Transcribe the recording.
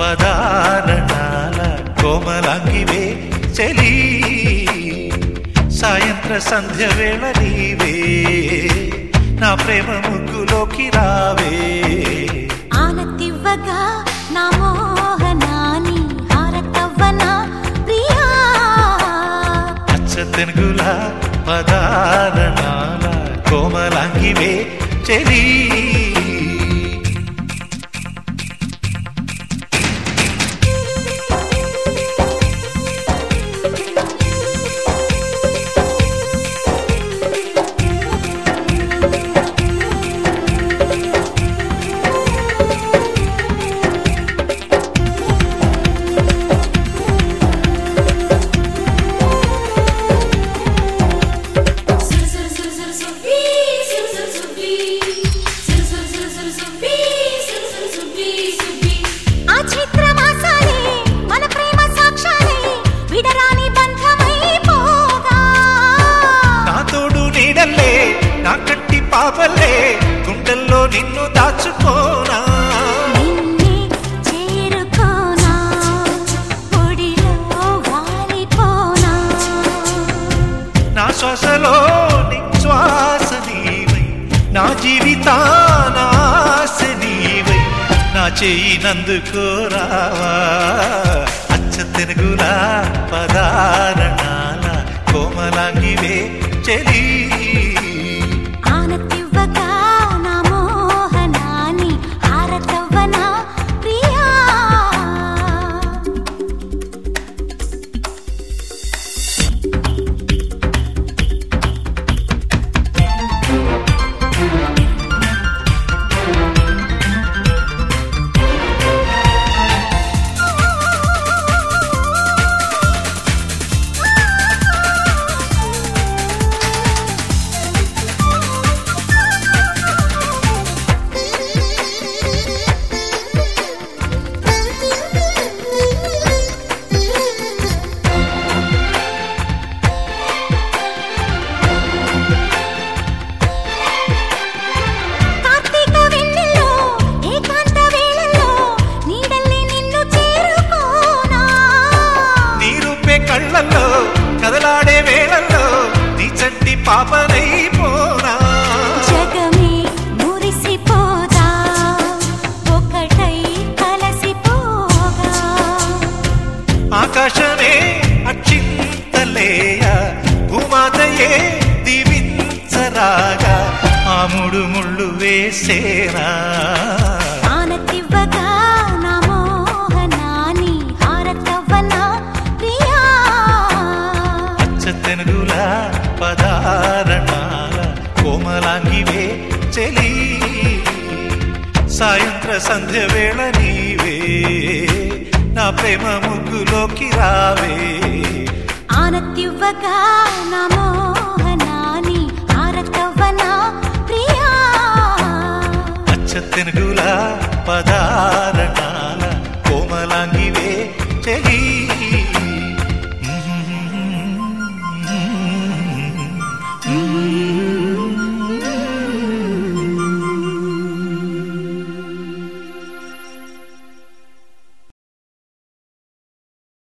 పదారణాల కోమలాంగివే చెలి సాయంత్ర సంధ్య వేళ నీవే నా ప్రేమ ముగ్గులోకి రావే ఆనతివ్వగా నా మోహనాని హారతవ్వన ప్రియా అచ్చ తెనుగుల పదారణాల కోమలాంగివే చెలి ఆ చైత్రమాసాలే మన ప్రేమ సాక్ష్యాలే విడరాని బంధమై పోగా నా తోడు నీడల్లే నా కట్టి పాపల్లే గుండెల్లో నిన్ను దాచుకోనా నిన్నే చేరుకోనా ఒడిలో వాలిపోనా నా శ్వాసలో నిశ్వాస నీవై నా జీవితాన ఆశ నీవై నా చెయ్యి నందుకోరావా అచ్చ తెనుగుల పదారణాల కోమలాంగివే చెలి ఆనతివ్వగా నా మోహనాని హారతవ్వన ప్రియా కార్తీక వెన్నెల్లో ఏకాంత వేళల్లో నీడల్లే నిన్ను చేరుకోనా నీ రూపే కళ్ళల్లో కదలాడే వేళల్లో నీ చంటి పాపనై పోనా జగమే మురిసిపోదా ఒకటై కలసిపోగా ఆకాశమే అక్షింతలేయ భూమాతయే దీవించరాగా ఆ ముడు ముళ్ళు వేసేనా ఆనతివ్వగా నా మోహనాని హారతవ్వన ప్రియా అచ్చ తెనుగుల పదారణాల కోమలాంగివే చెలి సాయంత్ర సంధ్య వేళ నీవే నా ప్రేమ ముగ్గులోకి రావే ఆనతివ్వగా నా మోహనాని హారతవ్వన ప్రియా అచ్చ తెనుగుల పదారణ